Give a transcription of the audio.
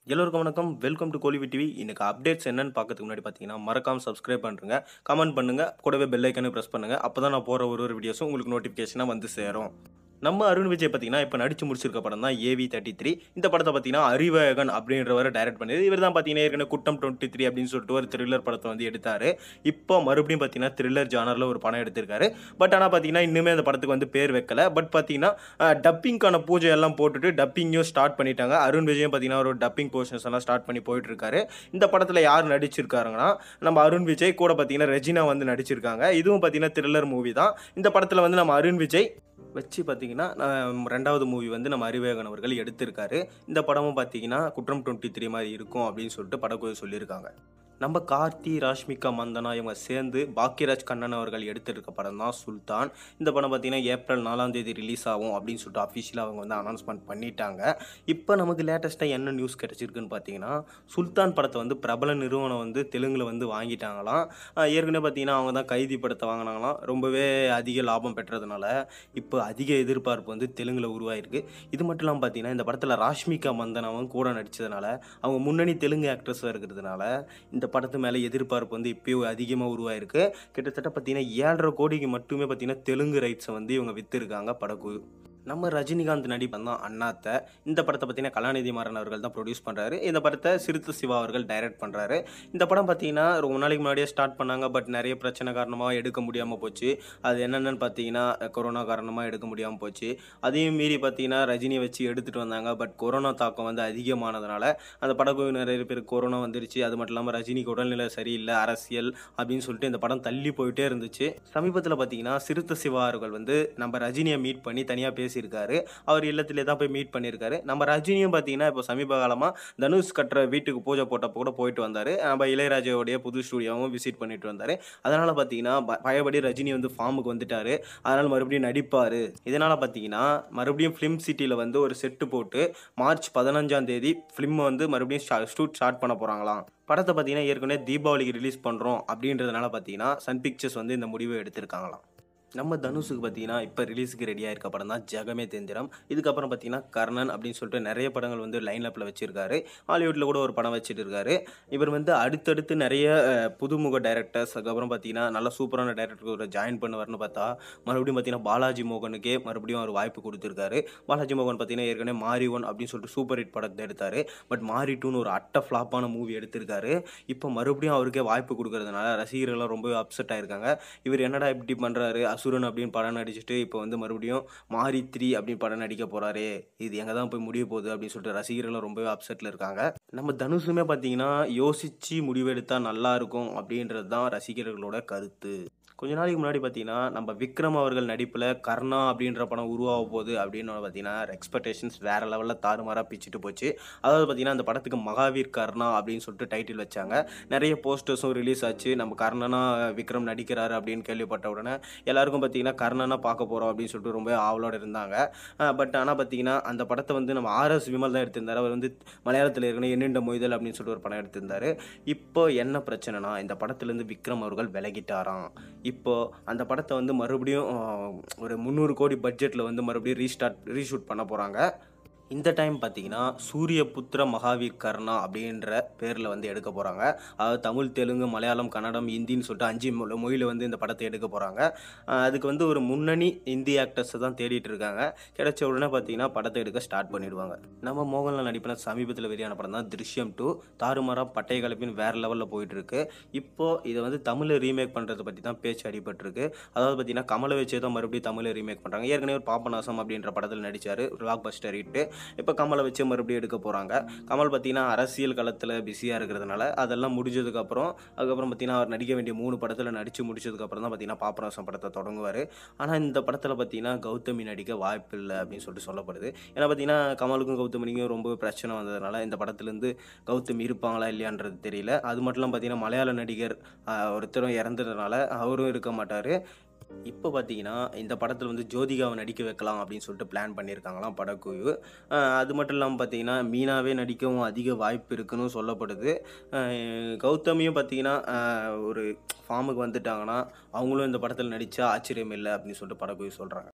எல்லோருக்கும் வணக்கம் welcome to கோலிவி டிவி இன்னைக்கு அப்டேட்ஸ் என்னன்னு பார்க்கறதுக்கு முன்னாடி பார்த்தீங்கன்னா மறக்காம சப்ஸ்கிரைப் பண்ணுங்க கமெண்ட் பண்ணுங்க கூடவே பெல் ஐக்கனை ப்ரெஸ் பண்ணுங்க அப்போ தான் நான் போகிற ஒரு ஒரு வீடியோஸும் உங்களுக்கு நோட்டிஃபிகேஷனாக வந்து சேரும் நம்ம அருண் விஜய் பார்த்தீங்கன்னா இப்போ நடிச்சு முடிச்சிருக்க படம் தான் ஏவி தேர்ட்டி த்ரீ இந்த படத்தை பார்த்தீங்கன்னா அறிவகன் அப்படின்றவரை டைரக்ட் பண்ணது இவர் தான் பார்த்தீங்கன்னா ஏற்கனவே குட்டம் டுவெண்ட்டி த்ரீ அப்படின்னு சொல்லிட்டு ஒரு த்ரில்லர் படத்தை வந்து எடுத்தார் இப்போ மறுபடியும் பார்த்தீங்கன்னா த்ரில்லர் ஜானரில் ஒரு படம் எடுத்திருக்காரு பட் ஆனால் பார்த்தீங்கன்னா இன்னுமே அந்த படத்துக்கு வந்து பேர் வைக்கல பட் பார்த்தீங்கன்னா டப்பிங்க்கான பூஜை எல்லாம் போட்டுட்டு டப்பிங்கும் ஸ்டார்ட் பண்ணிட்டாங்க அருண் விஜயும் பார்த்தீங்கன்னா ஒரு டப்பிங் போர்ஷன்ஸ் எல்லாம் ஸ்டார்ட் பண்ணி போயிட்டு இருக்காரு இந்த படத்தில் யார் நடிச்சிருக்காருங்கன்னா நம்ம அருண் விஜய் கூட பார்த்தீங்கன்னா ரெஜினா வந்து நடிச்சிருக்காங்க இதுவும் பார்த்தீங்கன்னா த்ரில்லர் மூவி தான் இந்த படத்தில் வந்து நம்ம அருண் விஜய் வச்சு பார்த்தீங்கன்னா நான் ரெண்டாவது மூவி வந்து நம்ம அறிவேகன் அவர்கள் எடுத்திருக்காரு இந்த படமும் பார்த்தீங்கன்னா குற்றம் டுவெண்ட்டி த்ரீ மாதிரி இருக்கும் அப்படின்னு சொல்லிட்டு படக்குழு சொல்லியிருக்காங்க நம்ம கார்த்தி ராஷ்மிகா மந்தனா இவங்க சேர்ந்து பாக்கியராஜ் கண்ணன் அவர்கள் எடுத்திருக்க படம் தான் சுல்தான் இந்த படம் பார்த்தீங்கன்னா ஏப்ரல் நாலாம் தேதி ரிலீஸ் ஆகும் அப்படின்னு சொல்லிட்டு அஃபிஷியலாக அவங்க வந்து அனௌன்ஸ்மெண்ட் பண்ணிட்டாங்க இப்போ நமக்கு லேட்டஸ்ட்டாக என்ன நியூஸ் கிடைச்சிருக்குன்னு பார்த்தீங்கன்னா சுல்தான் படத்தை வந்து பிரபல நிறுவனம் வந்து தெலுங்கில் வந்து வாங்கிட்டாங்களாம் ஆஹ் ஏற்கனவே பார்த்தீங்கன்னா அவங்க தான் கைதி படத்தை வாங்கினாங்களாம் ரொம்பவே அதிக லாபம் பெற்றதுனால இப்போ அதிக எதிர்பார்ப்பு வந்து தெலுங்கில் உருவாயிருக்கு இது மட்டும் இல்லாமல் பார்த்தீங்கன்னா இந்த படத்தில் ராஷ்மிகா மந்தனாவும் கூட நடித்ததுனால அவங்க முன்னணி தெலுங்கு ஆக்ட்ரஸாக இருக்கிறதுனால இந்த படத்து மேலே எதிர்பார்ப்பு வந்து இப்போயும் அதிகமாக உருவாயிருக்கு கிட்டத்தட்ட பார்த்தீங்கன்னா ஏழரை கோடிக்கு மட்டுமே பார்த்தீங்கன்னா தெலுங்கு ரைட்ஸை வந்து இவங்க விற்றுருக்காங்க படக்குழு நம்ம ரஜினிகாந்த் நடிப்பன் தான் அண்ணாத்த இந்த படத்தை பார்த்தீங்கன்னா கலாநிதி மாறன் அவர்கள் தான் ப்ரொடியூஸ் பண்ணுறாரு இந்த படத்தை சிறுத்தை சிவா அவர்கள் டைரக்ட் பண்ணுறாரு இந்த படம் பார்த்தீங்கன்னா ரொம்ப நாளைக்கு முன்னாடியே ஸ்டார்ட் பண்ணாங்க பட் நிறைய பிரச்சனை காரணமாக எடுக்க முடியாமல் போச்சு அது என்னென்னு பார்த்தீங்கன்னா கொரோனா காரணமாக எடுக்க முடியாமல் போச்சு அதையும் மீறி பார்த்தீங்கன்னா ரஜினியை வச்சு எடுத்துகிட்டு வந்தாங்க பட் கொரோனா தாக்கம் வந்து அதிகமானதுனால அந்த படக்குழு நிறைய பேருக்கு கொரோனா வந்துருச்சு அது மட்டும் இல்லாமல் ரஜினிக்கு உடல்நிலை சரியில்லை அரசியல் அப்படின்னு சொல்லிட்டு இந்த படம் தள்ளி போயிட்டே இருந்துச்சு சமீபத்தில் பார்த்தீங்கன்னா சிறுத்தை சிவா அவர்கள் வந்து நம்ம ரஜினியை மீட் பண்ணி தனியாக பேசியிருக்காரு அவர் இல்லத்திலே தான் போய் மீட் பண்ணியிருக்காரு நம்ம ரஜினியும் பார்த்தீங்கன்னா இப்போ சமீப காலமாக தனுஷ் கட்டுற வீட்டுக்கு பூஜை போட்டப்போ கூட போயிட்டு வந்தார் நம்ம இளையராஜாவுடைய புது ஸ்டூடியோவும் விசிட் பண்ணிட்டு வந்தார் அதனால் பார்த்தீங்கன்னா ப- பழையபடி ரஜினி வந்து ஃபார்முக்கு வந்துட்டாரு அதனால் மறுபடியும் நடிப்பார் இதனால் பார்த்தீங்கன்னா மறுபடியும் ஃபிலிம் சிட்டியில் வந்து ஒரு செட்டு போட்டு மார்ச் பதினஞ்சாம் தேதி ஃபிலிம் வந்து மறுபடியும் ஷூட் ஸ்டார்ட் பண்ண போகிறாங்களாம் படத்தை பார்த்தீங்கன்னா ஏற்கனவே தீபாவளிக்கு ரிலீஸ் பண்ணுறோம் அப்படின்றதுனால பார்த்தீங்கன்னா சன் பிக்சர்ஸ் வந்து இந்த முடிவை எடுத்திருக்காங்களாம் நம்ம தனுஷுக்கு பார்த்தீங்கன்னா இப்போ ரிலீஸுக்கு ரெடியாக இருக்க படம் தான் ஜெகமே தெந்திரம் இதுக்கப்புறம் பார்த்தீங்கன்னா கர்ணன் அப்படின்னு சொல்லிட்டு நிறைய படங்கள் வந்து லைன் அப்பில் வச்சிருக்காரு ஹாலிவுட்டில் கூட ஒரு படம் வச்சுட்டு இருக்காரு இவர் வந்து அடுத்தடுத்து நிறைய அஹ், புதுமுக டைரக்டர்ஸ் அதுக்கப்புறம் பார்த்தீங்கன்னா நல்ல சூப்பரான டைரக்டர் ஜாயின் பண்ணுவார்னு பார்த்தா மறுபடியும் பார்த்தீங்கன்னா பாலாஜி மோகனுக்கே மறுபடியும் அவர் வாய்ப்பு கொடுத்துருக்காரு பாலாஜி மோகன் பார்த்தீங்கன்னா ஏற்கனவே மாரி ஒன் அப்படின்னு சொல்லிட்டு சூப்பர் ஹிட் படத்தை எடுத்தார் பட் மாரி டூன்னு ஒரு அட்ட ஃப்ளாப்பான மூவி எடுத்திருக்காரு இப்போ மறுபடியும் அவருக்கே வாய்ப்பு கொடுக்கறதுனால ரசிகர்கள்லாம் ரொம்பவே அப்செட் ஆயிருக்காங்க இவர் என்னடா இப்படி பண்ணுறாரு அசுரன் அப்படின்னு படம் நடிச்சுட்டு இப்போ வந்து மறுபடியும் மாரி த்ரீ அப்படின்னு படம் நடிக்க போகிறாரே இது எங்கே தான் போய் முடிய போகுது அப்படின்னு சொல்லிட்டு ரசிகர்களும் ரொம்பவே அப்செட்டில் இருக்காங்க நம்ம தனுஷுமே பார்த்தீங்கன்னா யோசித்து முடிவெடுத்தா நல்லா இருக்கும் அப்படின்றது தான் ரசிகர்களோட கருத்து கொஞ்ச நாளைக்கு முன்னாடி பார்த்தீங்கன்னா நம்ம விக்ரம் அவர்கள் நடிப்பில் கர்ணா அப்படின்ற படம் உருவாக போகுது அப்படின்னு பார்த்தீங்கன்னா எக்ஸ்பெக்டேஷன்ஸ் வேற லெவலில் தாறுமாறாக பிச்சுட்டு போச்சு அதாவது பார்த்தீங்கன்னா அந்த படத்துக்கு மகாவீர் கர்ணா அப்படின்னு சொல்லிட்டு டைட்டில் வச்சாங்க நிறைய போஸ்டர்ஸும் ரிலீஸ் ஆச்சு நம்ம கர்ணனா விக்ரம் நடிக்கிறாரு அப்படின்னு கேள்விப்பட்ட உடனே எல்லாருக்கும் பார்த்தீங்கன்னா கர்ணனா பார்க்க போகிறோம் அப்படின்னு சொல்லிட்டு ரொம்ப ஆவலோட இருந்தாங்க பட் ஆனால் பார்த்தீங்கன்னா அந்த படத்தை வந்து நம்ம ஆர்எஸ் விமல் தான் எடுத்திருந்தார் அவர் வந்து மலையாளத்தில் ஏற்கனவே என்னென்ன மொய்தல் அப்படின்னு சொல்லிட்டு ஒரு படம் எடுத்திருந்தாரு இப்போ என்ன பிரச்சனைனா இந்த படத்துலேருந்து விக்ரம் அவர்கள் விலகிட்டாராம் இப்போ அந்த படத்தை வந்து மறுபடியும் ஆஹ், ஒரு முந்நூறு கோடி பட்ஜெட்டில் வந்து மறுபடியும் ரீஸ்டார்ட் ரீஷூட் பண்ண போகிறாங்க இந்த டைம் பார்த்தீங்கன்னா சூரியபுத்திர மகாவீர் கர்ணா அப்படின்ற பேரில் வந்து எடுக்க போகிறாங்க அதாவது தமிழ் தெலுங்கு மலையாளம் கன்னடம் ஹிந்தின்னு சொல்லிட்டு அஞ்சு மொ- மொழியில் வந்து இந்த படத்தை எடுக்க போகிறாங்க அதுக்கு வந்து ஒரு முன்னணி இந்தி ஆக்டர்ஸை தான் தேடிட்டு இருக்காங்க கிடைச்ச உடனே பார்த்தீங்கன்னா படத்தை எடுக்க ஸ்டார்ட் பண்ணிடுவாங்க நம்ம மோகன்லால் நடிப்பின சமீபத்தில் வெளியான படம் தான் திருஷ்யம் டூ தாறுமாறா பட்டை கலப்பின் வேற லெவலில் போயிட்டு இருக்கு இப்போ இதை வந்து தமிழில் ரீமேக் பண்ணுறதை பற்றி தான் பேச்சு அடிபட்டிருக்கு அதாவது பார்த்தீங்கன்னா கமலை வச்சே தான் மறுபடியும் தமிழில் ரீமேக் பண்ணுறாங்க ஏற்கனவே ஒரு பாபநாசம் அப்படின்ற படத்தில் நடித்தார் பிளாக் பஸ்டர் ஹிட்டு இப்போ கமலை வச்சு மறுபடியும் எடுக்க போகிறாங்க கமல் பார்த்தீங்கன்னா அரசியல் களத்தில் பிஸியாக இருக்கிறதுனால அதெல்லாம் முடிஞ்சதுக்கப்புறம் அதுக்கப்புறம் பார்த்தீங்கன்னா அவர் நடிக்க வேண்டிய மூணு படத்தில் நடித்து முடிச்சதுக்கப்புறம் தான் பார்த்தீங்கன்னா பாபநாசம் படத்தை தொடங்குவார் ஆனால் இந்த படத்தில் பார்த்தீங்கன்னா கௌதமி நடிக்க வாய்ப்பு இல்லை அப்படின்னு சொல்லிட்டு சொல்லப்படுது ஏன்னா பார்த்தீங்கன்னா கமலுக்கும் கௌதமிக்கும் ரொம்ப பிரச்சனை வந்ததுனால இந்த படத்துலேருந்து கௌதமி இருப்பாங்களா இல்லையான்றது தெரியல அது மட்டும் இல்லாமல் பார்த்தீங்கன்னா மலையாள நடிகர் ஆஹ், ஒருத்தரும் இறந்ததுனால அவரும் இருக்க மாட்டார் இப்போ பார்த்தீங்கன்னா இந்த படத்தில் வந்து ஜோதிகாவை நடிக்க வைக்கலாம் அப்படின்னு சொல்லிட்டு பிளான் பண்ணியிருக்காங்களாம் படக்குழு ஆஹ் அது மட்டும் இல்லாமல் பார்த்தீங்கன்னா மீனாவே நடிக்கவும் அதிக வாய்ப்பு இருக்குன்னு சொல்லப்படுது ஆஹ் கௌதமியும் பார்த்தீங்கன்னா ஆஹ் ஒரு ஃபார்முக்கு வந்துட்டாங்கன்னா அவங்களும் இந்த படத்தில் நடித்தா ஆச்சரியம் இல்லை அப்படின்னு சொல்லிட்டு படக்குழு சொல்கிறாங்க